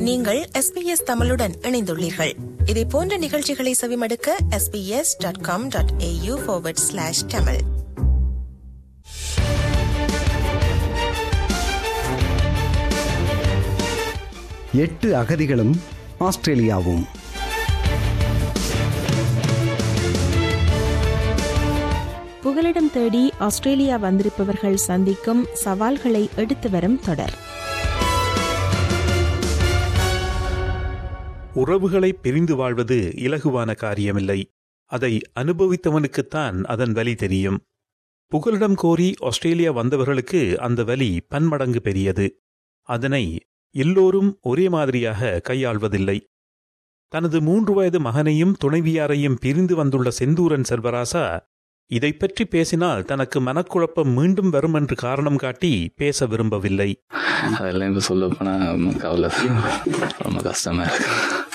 நீங்கள் எஸ்பிஎஸ் தமிழுடன் இணைந்துள்ளீர்கள் இதே போன்ற நிகழ்ச்சிகளை செவிமடுக்க SBS dot com dot AU slash Tamil எட்டு அகதிகளும் ஆஸ்திரேலியாவும் புகலிடம் தேடி ஆஸ்திரேலியா வந்திருப்பவர்கள் சந்திக்கும் சவால்களை எடுத்து வரும் தொடர் உறவுகளை பிரிந்து வாழ்வது இலகுவான காரியமில்லை அதை அனுபவித்தவனுக்குத்தான் அதன் வலி தெரியும் புகலிடம் கோரி ஆஸ்திரேலியா வந்தவர்களுக்கு அந்த வலி பன்மடங்கு பெரியது அதனை எல்லோரும் ஒரே மாதிரியாக கையாள்வதில்லை தனது மூன்று வயது மகனையும் துணைவியாரையும் பிரிந்து வந்துள்ள செந்தூரன் செல்வராசா இதை பற்றி பேசினால் தனக்கு மனக்குழப்பம் மீண்டும் வரும் என்று காரணம் காட்டி பேச விரும்பவில்லை அதெல்லாம் இப்போ சொல்ல போனால் கவலை ரொம்ப கஷ்டமா இருக்கு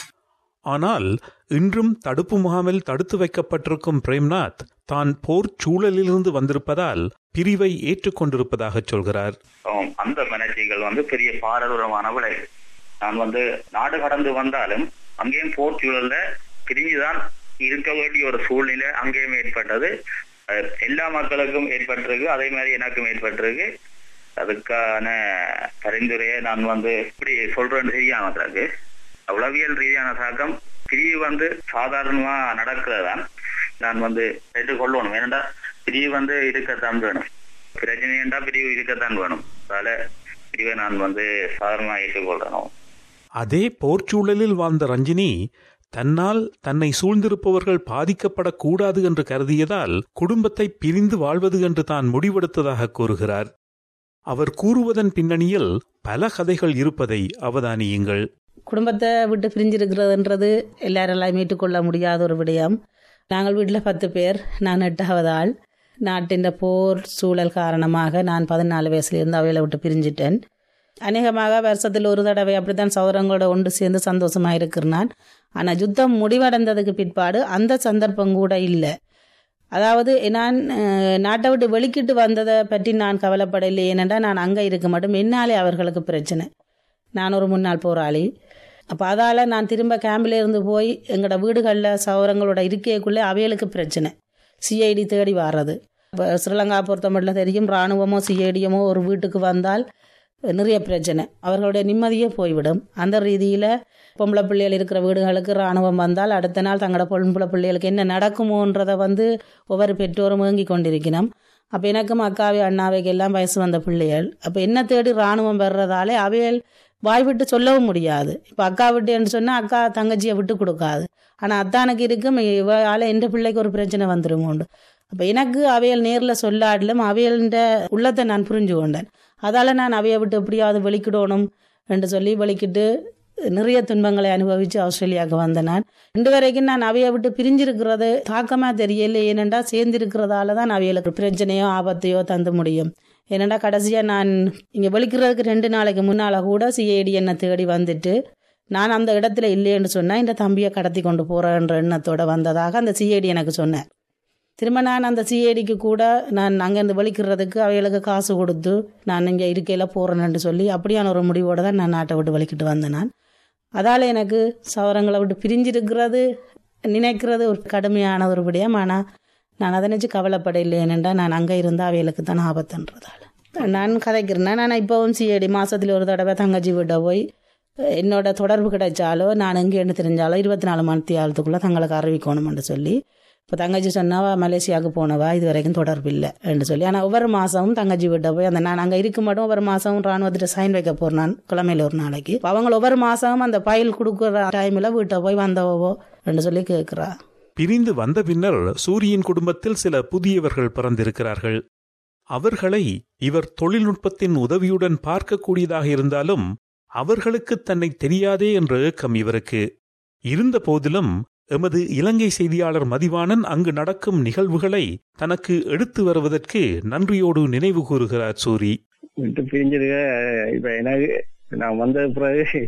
ஆனால் இன்றும் தடுப்பு முகாமில் தடுத்து வைக்கப்பட்டிருக்கும் பிரேம்நாத் தான் போர் சூழலிலிருந்து வந்திருப்பதால் பிரிவை ஏற்றுக்கொண்டிருப்பதாக சொல்கிறார் ஆம், அந்த மனர்ஜிகள் வந்து பெரிய பாரதூரமான விளைவு நான் வந்து நாடு கடந்து வந்தாலும் அங்கேயும் போர் சூழல்ல பிரிஞ்சுதான் இருக்க வேண்டிய ஒரு சூழ்நிலை அங்கேயும் ஏற்பட்டது அஹ், எல்லா மக்களுக்கும் ஏற்பட்டிருக்கு அதே மாதிரி எனக்கும் ஏற்பட்டிருக்கு அதுக்கான பரிந்துரையை நான் வந்து இப்படி சொல்றேன்னு தெரியாம எனக்கு உளவியல் ரீதியான தாக்கம் பிரிவு வந்து சாதாரணமா நடக்கிறதான் நான் வந்து ஏற்றுக்கொள்ளணும் ஏனென்றா பிரிவு வந்து இருக்கத்தான் வேணும் பிரச்சனைண்டா பிரிவு இருக்கத்தான் வேணும் அதனால பிரிவை நான் வந்து சாதாரணமா ஏற்றுக்கொள்ளணும் அதே போர்ச்சூழலில் வாழ்ந்த ரஞ்சினி தன்னால் தன்னை சூழ்ந்திருப்பவர்கள் பாதிக்கப்படக்கூடாது என்று கருதியதால் குடும்பத்தை பிரிந்து வாழ்வது என்று தான் முடிவெடுத்ததாக கூறுகிறார் அவர் கூறுவதன் பின்னணியில் பல கதைகள் இருப்பதை அவதானியுங்கள் குடும்பத்தை விட்டு பிரிஞ்சிருக்கிறதுன்றது எல்லாரெல்லாம் மீட்டுக்கொள்ள முடியாத ஒரு விடயம் நாங்கள் வீட்டில் பத்து பேர் நான் எட்டாவது ஆள் நாட்டின் போர் சூழல் காரணமாக நான் பதினாலு வயசுலேருந்து அவைகளை விட்டு பிரிஞ்சிட்டேன் அநேகமாக வருஷத்தில் ஒரு தடவை அப்படித்தான் சௌரங்களோட ஒன்று சேர்ந்து சந்தோஷமாக இருக்கிறேன் ஆனால் யுத்தம் முடிவடைந்ததுக்கு பிற்பாடு அந்த சந்தர்ப்பம் கூட இல்லை அதாவது நான் அஹ், நாட்டை விட்டு வெளிக்கிட்டு வந்ததை பற்றி நான் கவலைப்படலை ஏனென்றால் நான் அங்கே இருக்க மட்டும் என்னாலே அவர்களுக்கு பிரச்சனை நான் ஒரு முன்னாள் போராளி அப்போ அதால் நான் திரும்ப கேம்பில் இருந்து போய் எங்களோட வீடுகளில் சௌரங்களோட இருக்கைக்குள்ளே அவைகளுக்கு பிரச்சனை சிஐடி தேடி வர்றது இப்போ ஸ்ரீலங்கா பொறுத்த மட்டும் தெரியும் இராணுவமோ சிஐடியமோ ஒரு வீட்டுக்கு வந்தால் நிறைய பிரச்சனை அவர்களுடைய நிம்மதியே போய்விடும் அந்த ரீதியில் பொம்பளை பிள்ளைகள் இருக்கிற வீடுகளுக்கு இராணுவம் வந்தால் அடுத்த நாள் தங்களோட பொம்பளை பிள்ளைகளுக்கு என்ன நடக்குமோன்றதை வந்து ஒவ்வொரு பெற்றோரும் ஏங்கி கொண்டிருக்கணும் அப்போ எனக்கும் அக்காவை அண்ணாவைக்கு எல்லாம் வயசு வந்த பிள்ளைகள் அப்போ என்ன தேடி இராணுவம் வர்றதாலே அவைகள் வாய் விட்டு சொல்லவும் முடியாது இப்போ அக்கா விட்டுன்னு சொன்னால் அக்கா தங்கச்சியை விட்டு கொடுக்காது ஆனால் அத்தானுக்கு இருக்கும் இவால எந்த பிள்ளைக்கு ஒரு பிரச்சனை வந்துருமோண்டு அப்போ எனக்கு அவையல் நேரில் சொல்லாடலும் அவையல்ன்ற உள்ளத்தை நான் புரிஞ்சு கொண்டேன் அதால் நான் அவையை விட்டு எப்படியாவது வெளிக்கிடணும் என்று சொல்லி வெளிக்கிட்டு நிறைய துன்பங்களை அனுபவித்து ஆஸ்திரேலியாவுக்கு வந்தேன் நான் இன்று வரைக்கும் நான் அவையை விட்டு பிரிஞ்சிருக்கிறது தாக்கமாக தெரியல ஏனெண்டா சேர்ந்திருக்கிறதால தான் அவைகளுக்கு பிரச்சனையோ ஆபத்தையோ தந்து முடியும் ஏனெண்டா கடைசியாக நான் இங்கே வெளிக்கிறதுக்கு ரெண்டு நாளைக்கு முன்னால் கூட சிஐடி என்னை தேடி வந்துட்டு நான் அந்த இடத்துல இல்லைன்னு சொன்னால் இந்த தம்பியை கடத்தி கொண்டு போகிறேன்ற எண்ணத்தோட வந்ததாக அந்த சிஐடி எனக்கு சொன்னேன் திரும்ப நான் அந்த சிஐடிக்கு கூட நான் அங்கேருந்து வலிக்கிறதுக்கு அவைகளுக்கு காசு கொடுத்து நான் இங்கே இருக்கையில் போகிறேன்னு சொல்லி அப்படியான ஒரு முடிவோடு தான் நான் நாட்டை விட்டு வலிக்கிட்டு வந்தேன் நான் அதால் எனக்கு சவரங்களை விட்டு பிரிஞ்சிருக்கிறது நினைக்கிறது ஒரு கடுமையான ஒரு விடயம் ஆனால் நான் அதை நினச்சி கவலைப்படையில்லை ஏனென்றா நான் அங்கே இருந்தால் அவைகளுக்கு தான் ஆபத்துன்றதால நான் கதைக்கிறேன்னா நான் இப்போவும் சிஐடி மாதத்தில் ஒரு தடவை தங்கச்சி விட போய் என்னோட தொடர்பு கிடைச்சாலோ நான் எங்கேன்னு தெரிஞ்சாலோ இருபத்தி நாலு மணி ஆழத்துக்குள்ளே தங்களுக்கு அறிவிக்கணும்னு சொல்லி இப்போ தங்கச்சி சொன்னவா மலேசியாவுக்கு போனவா இது வரைக்கும் தொடர்பு இல்லை என்று சொல்லி ஆனால் ஒவ்வொரு மாதமும் தங்கச்சி விட்ட போய் அந்த நான் அங்கே இருக்க மாட்டோம் ஒவ்வொரு மாதமும் ராணுவத்திட்ட சைன் வைக்க போகிறேன் நான் கிழமையில் ஒரு நாளைக்கு இப்ப அவங்க ஒவ்வொரு மாதமும் அந்த ஃபைல் கொடுக்குற டைமில் வீட்டை போய் வந்தவோ என்று சொல்லி கேட்குறா பிரிந்து வந்த பின்னர் சூரியின் குடும்பத்தில் சில புதியவர்கள் பிறந்திருக்கிறார்கள் அவர்களை இவர் தொழில்நுட்பத்தின் உதவியுடன் பார்க்கக்கூடியதாக இருந்தாலும் அவர்களுக்கு தன்னை தெரியாதே என்ற ஏக்கம் இவருக்கு இருந்த போதிலும் எமது இலங்கை செய்தியாளர் மதிவாணன் அங்கு நடக்கும் நிகழ்வுகளை தனக்கு எடுத்து வருவதற்கு நன்றியோடு நினைவு கூறுகிறார் சூரி விட்டு பிரிஞ்சிருக்க இப்ப எனக்கு நான் வந்த பிறகு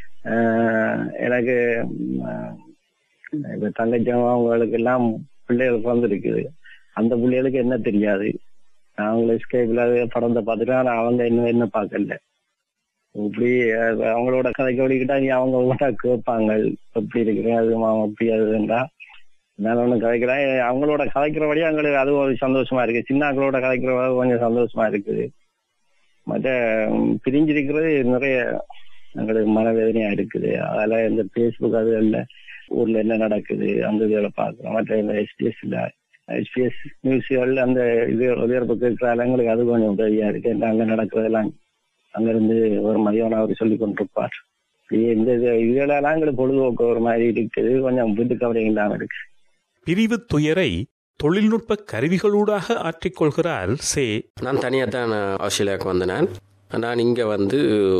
ஆஹ், எனக்கு ஆஹ், இப்ப தங்கச்சியும் அவங்களுக்கு எல்லாம் பிள்ளைகள் பிறந்திருக்குது அந்த பிள்ளைகளுக்கு என்ன தெரியாது நான் அவங்களை ஸ்கேப்ல படத்தை பார்த்துட்டு ஆனா அவங்க என்ன என்ன பார்க்கல இப்படி அஹ், அவங்களோட கதைக்கு ஓடிக்கிட்டா நீ அவங்க உங்கள்கிட்ட கேட்பாங்க எப்படி இருக்கிறேன் அது மாமா அப்படி அதுன்றா நான் ஒண்ணு கதைக்கிறேன் அவங்களோட கதைக்கிறபடியே எங்களுக்கு அது ஒரு சந்தோஷமா இருக்கு சின்ன ஆக்களோட கதைக்கிறவ கொஞ்சம் சந்தோஷமா இருக்குது மற்ற ம், பிரிஞ்சிருக்கிறது நிறைய எங்களுக்கு மனவேதனையா இருக்குது அதில் இந்த பேஸ்புக் அதுகள்ல ஊர்ல என்ன நடக்குது அந்த இதுகளை பார்க்கிறோம் மற்ற இந்த எஸ்பிஎஸ்ல எஸ்பிஎஸ் நியூஸ்கள் அந்த இது ஒளிபரப்பு கேட்கறால எங்களுக்கு அது கொஞ்சம் உதவியா இருக்கு என்ன அங்க நடக்கிறதெல்லாம் அங்கிருந்து ஒரு மதியம் அவர் சொல்லி கொண்டிருப்பார் இப்படியே இந்த இது- இதுகளெல்லாம் எங்களுக்கு பொழுதுபோக்கு ஒரு மாதிரி இருக்குது கொஞ்சம் வீட்டு கவலை இல்லாம இருக்கு பிரிவு துயரை தொழில்நுட்ப கருவிகளூடாக ஆற்றிக்கொள்கிறார் சே நான் தனியாக தான் ஆஸ்திரேலியாவுக்கு வந்தேன் நான் நான் இங்கே வந்து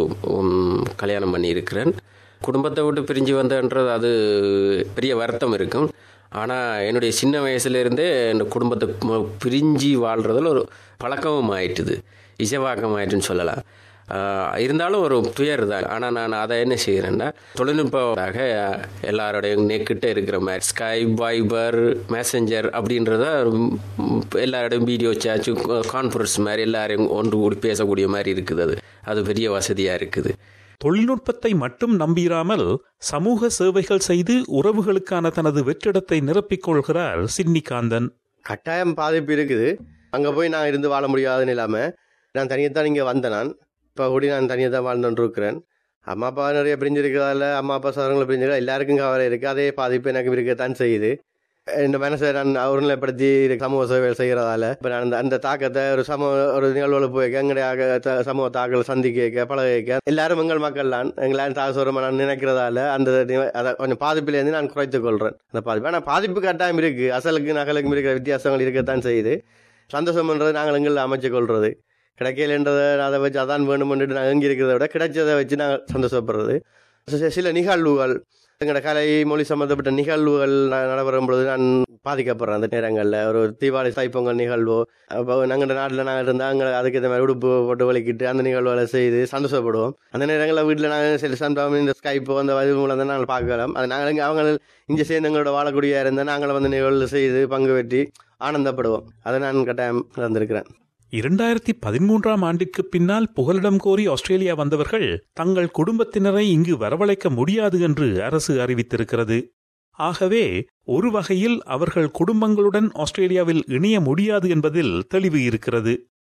உம், கல்யாணம் பண்ணியிருக்கிறேன் குடும்பத்தை விட்டு பிரிஞ்சு வந்தேன்றது அது பெரிய வருத்தம் இருக்கும் ஆனால் என்னுடைய சின்ன வயசுலேருந்தே இந்த குடும்பத்தை ம- பிரிஞ்சு வாழ்கிறதுல ஒரு பழக்கமும் ஆயிட்டுது இசைவாக்கம் ஆயிட்டுன்னு சொல்லலாம் ஆஹ், இருந்தாலும் ஒரு துயர் தான் ஆனால் நான் அதை என்ன செய்கிறேன்னா தொழில்நுட்பமாக எல்லாரோடைய நெக்கிட்ட இருக்கிற மாதிரி ஸ்கைப் வைபர் மெசஞ்சர் அப்படின்றத உம், எல்லாரோடையும் வீடியோ சாச்சு கான்ஃபரன்ஸ் மாதிரி எல்லாரையும் ஒன்று கூடி பேசக்கூடிய மாதிரி இருக்குது அது அது பெரிய வசதியாக இருக்குது தொழில்நுட்பத்தை மட்டும் நம்பிராமல் சமூக சேவைகள் செய்து உறவுகளுக்கான தனது வெற்றிடத்தை நிரப்பிக் கொள்கிறார் சின்னிகாந்தன் கட்டாயம் பாதிப்பு இருக்குது அங்கே போய் நான் இருந்து வாழ முடியாதுன்னு இல்லாமல் நான் தனியாக தான் இங்கே வந்தேன் நான் இப்போ கூடி நான் தனியாக தான் வாழ்ந்துட்டு இருக்கிறேன் அம்மா அப்பா நிறைய பிரிஞ்சிருக்கிறதால அம்மா அப்பா சவரங்களை பிரிஞ்சிருக்கா எல்லாருக்கும் கவலை இருக்குது அதே பாதிப்பு எனக்கு இருக்கத்தான் செய்யுது இந்த மனசை நான் ஒருநிலைப்படுத்தி சமூக சேவை செய்கிறதால இப்போ நான் அந்த அந்த தாக்கத்தை ஒரு சமூக ஒரு நிகழ்வுல போய் எங்களுடைய த- சமூக தாக்கலை சந்திக்க பழக எல்லாரும் எங்கள் மக்கள் தான் எங்களால் தாசோரமாக நான் நினைக்கிறதால அந்த நிவ- அதை கொஞ்சம் பாதிப்பிலேருந்து நான் குறைத்துக் கொள்கிறேன் அந்த பாதிப்பு ஆனால் பாதிப்பு கட்டாயம் இருக்குது அசலுக்கு நகலுக்கும் இருக்கிற வித்தியாசங்கள் இருக்கத்தான் செய்யுது சந்தோஷம்ன்றது நாங்கள் எங்களில் அமைச்சு கொள்வது கிடைக்கலன்றதை அதை வச்சு அதான் வேணுமென்ட்டு நாங்கள் எங்கே இருக்கிறத விட கிடைச்சதை வச்சு நாங்கள் சந்தோஷப்படுறது சி- சில நிகழ்வுகள் எங்களோட கலை மொழி சம்மந்தப்பட்ட நிகழ்வுகள் ந- நடைபெறும் பொழுது நான் பாதிக்கப்படுறேன் அந்த நேரங்களில் ஒரு தீபாவளி தைப்பொங்கல் நிகழ்வோ அப்போ நாங்கள் நாட்டில் நாங்கள் இருந்தால் அங்கே அதுக்கு ஏற்ற மாதிரி உடுப்பு போட்டு வலிக்கிட்டு அந்த நிகழ்வுகளை செய்து சந்தோஷப்படுவோம் அந்த நேரங்களில் வீட்டில் நாங்கள் சில சந்தோஷம் இந்த ஸ்கைப்போ அந்த இது மூலம் தான் நாங்கள் பார்க்கலாம் அது நாங்கள் இங்க அவங்க இங்கே சேர்ந்து எங்களோட வாழக்கூடிய இருந்தால் நாங்களும் வந்து நிகழ்வு செய்து பங்கு பெற்றி ஆனந்தப்படுவோம் அதை நான் கட்டாயம் நடந்திருக்கிறேன் இரண்டாயிரத்தி பதிமூன்றாம் ஆண்டிற்கு பின்னால் புகலிடம் கோரி ஆஸ்திரேலியா வந்தவர்கள் தங்கள் குடும்பத்தினரை இங்கு வரவழைக்க முடியாது என்று அரசு அறிவித்திருக்கிறது ஆகவே ஒரு வகையில் அவர்கள் குடும்பங்களுடன் ஆஸ்திரேலியாவில் இணைய முடியாது என்பதில் தெளிவு இருக்கிறது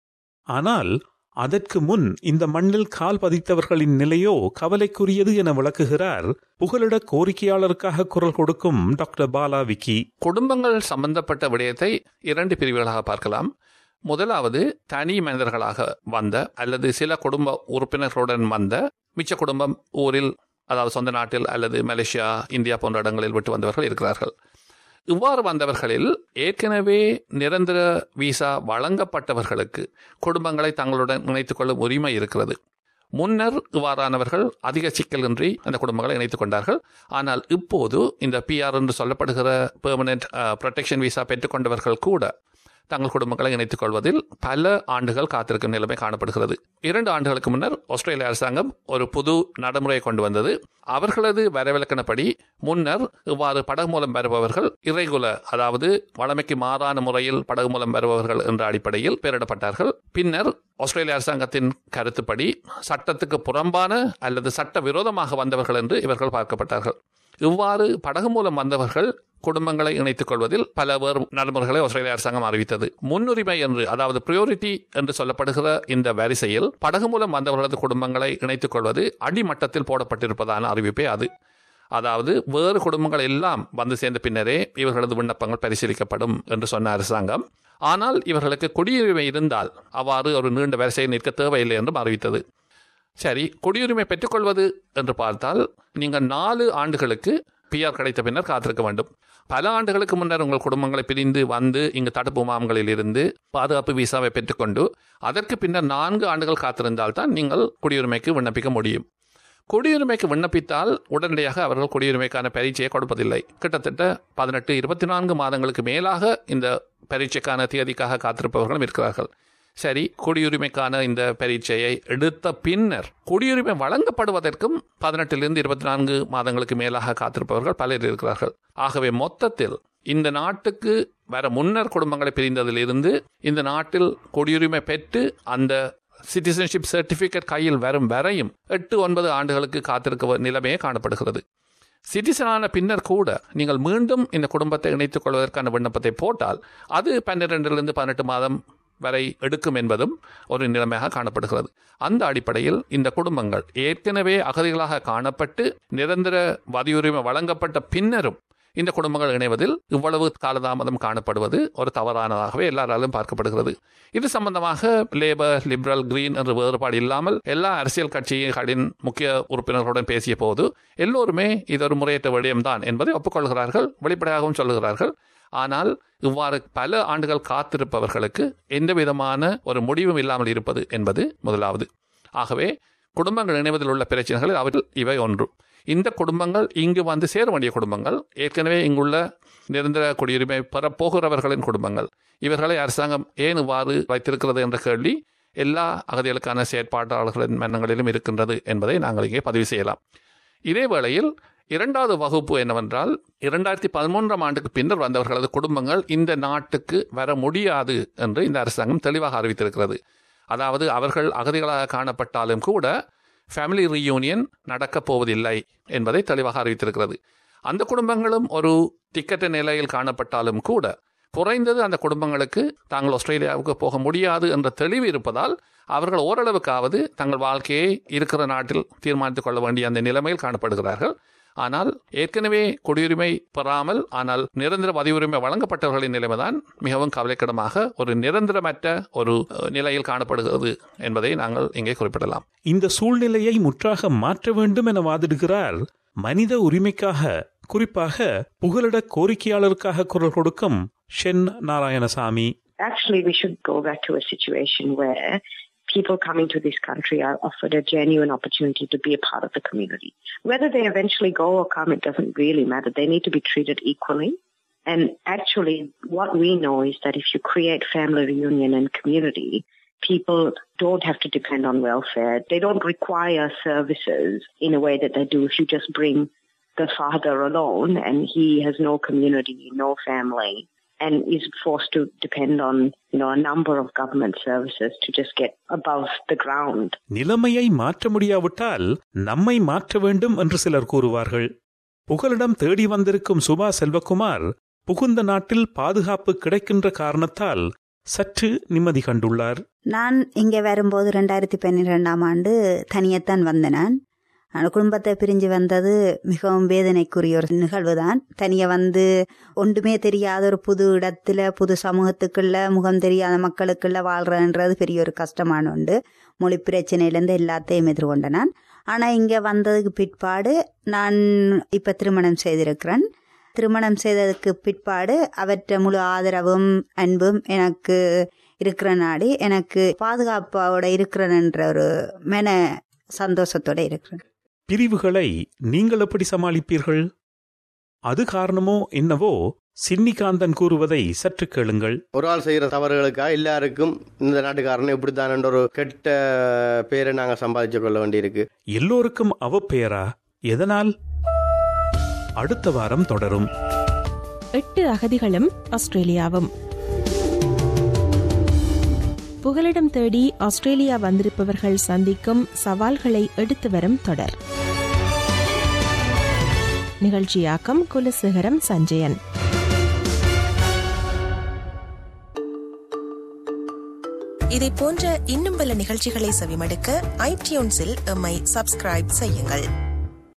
ஆனால் அதற்கு முன் இந்த மண்ணில் கால் பதித்தவர்களின் நிலையோ கவலைக்குரியது என விளக்குகிறார் புகலிட கோரிக்கையாளருக்காக குரல் கொடுக்கும் டாக்டர் பாலா விக்கி குடும்பங்கள் சம்பந்தப்பட்ட விடயத்தை இரண்டு பிரிவுகளாக பார்க்கலாம் முதலாவது தனி மனிதர்களாக வந்த அல்லது சில குடும்ப உறுப்பினர்களுடன் வந்த மிச்ச குடும்பம் ஊரில் அதாவது சொந்த நாட்டில் அல்லது மலேசியா இந்தியா போன்ற இடங்களில் விட்டு வந்தவர்கள் இருக்கிறார்கள் இவ்வாறு வந்தவர்களில் ஏற்கனவே நிரந்தர விசா வழங்கப்பட்டவர்களுக்கு குடும்பங்களை தங்களுடன் இணைத்துக் கொள்ளும் உரிமை இருக்கிறது முன்னர் இவ்வாறானவர்கள் அதிக சிக்கலின்றி அந்த குடும்பங்களை இணைத்துக் கொண்டார்கள் ஆனால் இப்போது இந்த பிஆர் என்று சொல்லப்படுகிற பெர்மனன்ட் ப்ரொடெக்ஷன் விசா பெற்றுக்கொண்டவர்கள் கூட தங்கள் குடும்பங்களை இணைத்துக் கொள்வதில் பல ஆண்டுகள் காத்திருக்கும் நிலைமை காணப்படுகிறது இரண்டு ஆண்டுகளுக்கு முன்னர் ஆஸ்திரேலிய அரசாங்கம் ஒரு புது நடைமுறையை கொண்டு வந்தது அவர்களது வரவிலக்கணப்படி முன்னர் இவ்வாறு படகு மூலம் வருபவர்கள் இறைகுல அதாவது வழமைக்கு மாறான முறையில் படகு மூலம் வருபவர்கள் என்ற அடிப்படையில் பெயரிடப்பட்டார்கள் பின்னர் ஆஸ்திரேலிய அரசாங்கத்தின் கருத்துப்படி சட்டத்துக்கு புறம்பான அல்லது சட்ட விரோதமாக வந்தவர்கள் என்று இவர்கள் பார்க்கப்பட்டார்கள் இவ்வாறு படகு மூலம் வந்தவர்கள் குடும்பங்களை இணைத்துக் கொள்வதில் பல வேறு நடைமுறைகளை ஆஸ்திரேலிய அரசாங்கம் அறிவித்தது முன்னுரிமை என்று அதாவது பிரியோரிட்டி என்று சொல்லப்படுகிற இந்த வரிசையில் படகு மூலம் வந்தவர்களது குடும்பங்களை இணைத்துக் கொள்வது அடிமட்டத்தில் போடப்பட்டிருப்பதான அறிவிப்பே அது அதாவது வேறு குடும்பங்கள் எல்லாம் வந்து சேர்ந்த பின்னரே இவர்களது விண்ணப்பங்கள் பரிசீலிக்கப்படும் என்று சொன்ன அரசாங்கம் ஆனால் இவர்களுக்கு குடியுரிமை இருந்தால் அவ்வாறு ஒரு நீண்ட வரிசையில் நிற்க தேவையில்லை என்றும் அறிவித்தது சரி குடியுரிமை பெற்றுக்கொள்வது என்று பார்த்தால் நீங்கள் நாலு ஆண்டுகளுக்கு பிஆர் கிடைத்த பின்னர் காத்திருக்க வேண்டும் பல ஆண்டுகளுக்கு முன்னர் உங்கள் குடும்பங்களை பிரிந்து வந்து இங்கு தடுப்பு முகாம்களில் இருந்து பாதுகாப்பு விசாவை பெற்றுக்கொண்டு அதற்கு பின்னர் நான்கு ஆண்டுகள் காத்திருந்தால் தான் நீங்கள் குடியுரிமைக்கு விண்ணப்பிக்க முடியும் குடியுரிமைக்கு விண்ணப்பித்தால் உடனடியாக அவர்கள் குடியுரிமைக்கான பரீட்சையை கொடுப்பதில்லை கிட்டத்தட்ட பதினெட்டு இருபத்தி நான்கு மாதங்களுக்கு மேலாக இந்த பரீட்சைக்கான தேதிக்காக காத்திருப்பவர்களும் இருக்கிறார்கள் சரி குடியுரிமைக்கான இந்த பரீட்சையை எடுத்த பின்னர் குடியுரிமை வழங்கப்படுவதற்கும் பதினெட்டிலிருந்து இருபத்தி நான்கு மாதங்களுக்கு மேலாக காத்திருப்பவர்கள் பலர் இருக்கிறார்கள் ஆகவே மொத்தத்தில் இந்த நாட்டுக்கு வர முன்னர் குடும்பங்களை பிரிந்ததிலிருந்து இந்த நாட்டில் குடியுரிமை பெற்று அந்த சிட்டிசன்ஷிப் சர்டிஃபிகேட் கையில் வரும் வரையும் எட்டு ஒன்பது ஆண்டுகளுக்கு காத்திருக்க நிலைமையே காணப்படுகிறது சிட்டிசனான பின்னர் கூட நீங்கள் மீண்டும் இந்த குடும்பத்தை இணைத்துக் கொள்வதற்கான விண்ணப்பத்தை போட்டால் அது பன்னிரெண்டிலிருந்து பதினெட்டு மாதம் வரை எடுக்கும் என்பதும் ஒரு நிலைமையாக காணப்படுகிறது அந்த அடிப்படையில் இந்த குடும்பங்கள் ஏற்கனவே அகதிகளாக காணப்பட்டு நிரந்தர வதியுரிமை வழங்கப்பட்ட பின்னரும் இந்த குடும்பங்கள் இணைவதில் இவ்வளவு காலதாமதம் காணப்படுவது ஒரு தவறானதாகவே எல்லாராலும் பார்க்கப்படுகிறது இது சம்பந்தமாக லேபர் லிபரல் கிரீன் என்ற வேறுபாடு இல்லாமல் எல்லா அரசியல் கட்சிகளின் முக்கிய உறுப்பினர்களுடன் பேசிய போது எல்லோருமே இது ஒரு முறையற்ற விடயம்தான் என்பதை ஒப்புக்கொள்கிறார்கள் வெளிப்படையாகவும் சொல்லுகிறார்கள் ஆனால் இவ்வாறு பல ஆண்டுகள் காத்திருப்பவர்களுக்கு எந்த விதமான ஒரு முடிவும் இல்லாமல் இருப்பது என்பது முதலாவது ஆகவே குடும்பங்கள் இணைவதில் உள்ள பிரச்சனைகள் அவற்றில் இவை ஒன்று இந்த குடும்பங்கள் இங்கு வந்து சேர வேண்டிய குடும்பங்கள் ஏற்கனவே இங்குள்ள நிரந்தர குடியுரிமை பெறப்போகிறவர்களின் குடும்பங்கள் இவர்களை அரசாங்கம் ஏன் இவ்வாறு வைத்திருக்கிறது என்ற கேள்வி எல்லா அகதிகளுக்கான செயற்பாட்டாளர்களின் மன்னங்களிலும் இருக்கின்றது என்பதை நாங்கள் இங்கே பதிவு செய்யலாம் இதே வேளையில் இரண்டாவது வகுப்பு என்னவென்றால் இரண்டாயிரத்தி பதிமூன்றாம் ஆண்டுக்கு பின்னர் வந்தவர்களது குடும்பங்கள் இந்த நாட்டுக்கு வர முடியாது என்று இந்த அரசாங்கம் தெளிவாக அறிவித்திருக்கிறது அதாவது அவர்கள் அகதிகளாக காணப்பட்டாலும் கூட ஃபேமிலி ரீயூனியன் நடக்கப் போவதில்லை என்பதை தெளிவாக அறிவித்திருக்கிறது அந்த குடும்பங்களும் ஒரு திக்கற்ற நிலையில் காணப்பட்டாலும் கூட குறைந்தது அந்த குடும்பங்களுக்கு தாங்கள் ஆஸ்திரேலியாவுக்கு போக முடியாது என்ற தெளிவு இருப்பதால் அவர்கள் ஓரளவுக்காவது தங்கள் வாழ்க்கையை இருக்கிற நாட்டில் தீர்மானித்துக் கொள்ள வேண்டிய அந்த நிலைமையில் காணப்படுகிறார்கள் ஆனால் ஏற்கனவே குடியுரிமை பெறாமல் ஆனால் நிரந்தர பதிவுரிமை வழங்கப்பட்டவர்களின் நிலைமைதான் மிகவும் கவலைக்கிடமாக ஒரு நிரந்தரமற்ற ஒரு நிலையில் காணப்படுகிறது என்பதை நாங்கள் இங்கே குறிப்பிடலாம் இந்த சூழ்நிலையை முற்றாக மாற்ற வேண்டும் என வாதிடுகிறார் மனித உரிமைக்காக குறிப்பாக புகலிட கோரிக்கையாளருக்காக குரல் கொடுக்கும் ஷென் Narayanasamy Actually, we should go back to a situation where people coming to this country are offered a genuine opportunity to be a part of the community. Whether they eventually go or come, it doesn't really matter. They need to be treated equally. And actually, what we know is that if you create family reunion and community, people don't have to depend on welfare. They don't require services in a way that they do if you just bring the father alone and he has no community, no family and is forced to depend on, you know, a number of government services to just get above the ground. நிலைமையை மாற்ற முடியாவிட்டால் நம்மை மாற்ற வேண்டும் என்று சிலர் கூறுவார்கள் புகலிடம் தேடி வந்திருக்கும் சுபா செல்வகுமார் புகுந்த நாட்டில் பாதுகாப்பு கிடைக்கின்ற காரணத்தால் சற்று நிம்மதி கண்டுள்ளார் நான் இங்கே வரும்போது ரெண்டாயிரத்தி பன்னிரெண்டாம் ஆண்டு தனியத்தான் வந்த நான் குடும்பத்தை பிரிஞ்சு வந்தது மிகவும் வேதனைக்குரிய ஒரு நிகழ்வு தான் தனிய வந்து ஒன்றுமே தெரியாத ஒரு புது இடத்துல புது சமூகத்துக்குள்ள முகம் தெரியாத மக்களுக்குள்ள வாழ்றன்றது பெரிய ஒரு கஷ்டமான உண்டு மொழி பிரச்சனையிலேருந்து எல்லாத்தையும் எதிர்கொண்ட நான் ஆனால் இங்கே வந்ததுக்கு பிற்பாடு நான் இப்போ திருமணம் செய்திருக்கிறேன் திருமணம் செய்ததுக்கு பிற்பாடு அவற்றை முழு ஆதரவும் அன்பும் எனக்கு இருக்கிற நாடி எனக்கு பாதுகாப்போட இருக்கிறேன்ற ஒரு மன சந்தோஷத்தோட இருக்கிறேன் பிரிவுகளை நீங்கள் எப்படி சமாளிப்பீர்கள் அது காரணமோ என்னவோ சின்னிகாந்தன் கூறுவதை சற்று கேளுங்கள் ஒரு ஆள் செய்கிற தவறுகளுக்காக எல்லாருக்கும் இந்த நாட்டுக்காரன் இப்படித்தான் ஒரு கெட்ட பேரை நாங்கள் சம்பாதிச்சு கொள்ள வேண்டியிருக்கு எல்லோருக்கும் அவப்பெயரா எதனால் அடுத்த வாரம் தொடரும் எட்டு அகதிகளும் ஆஸ்திரேலியாவும் புகலிடம் தேடி ஆஸ்திரேலியா வந்திருப்பவர்கள் சந்திக்கும் சவால்களை எடுத்து வரும் தொடர் நிகழ்ச்சியாக்கம் குலசேகரம் சஞ்சயன் இதை போன்ற இன்னும் பல நிகழ்ச்சிகளை செவிமடுக்க ஐடியூன்ஸில் எம்மை சப்ஸ்கிரைப் செய்யுங்கள்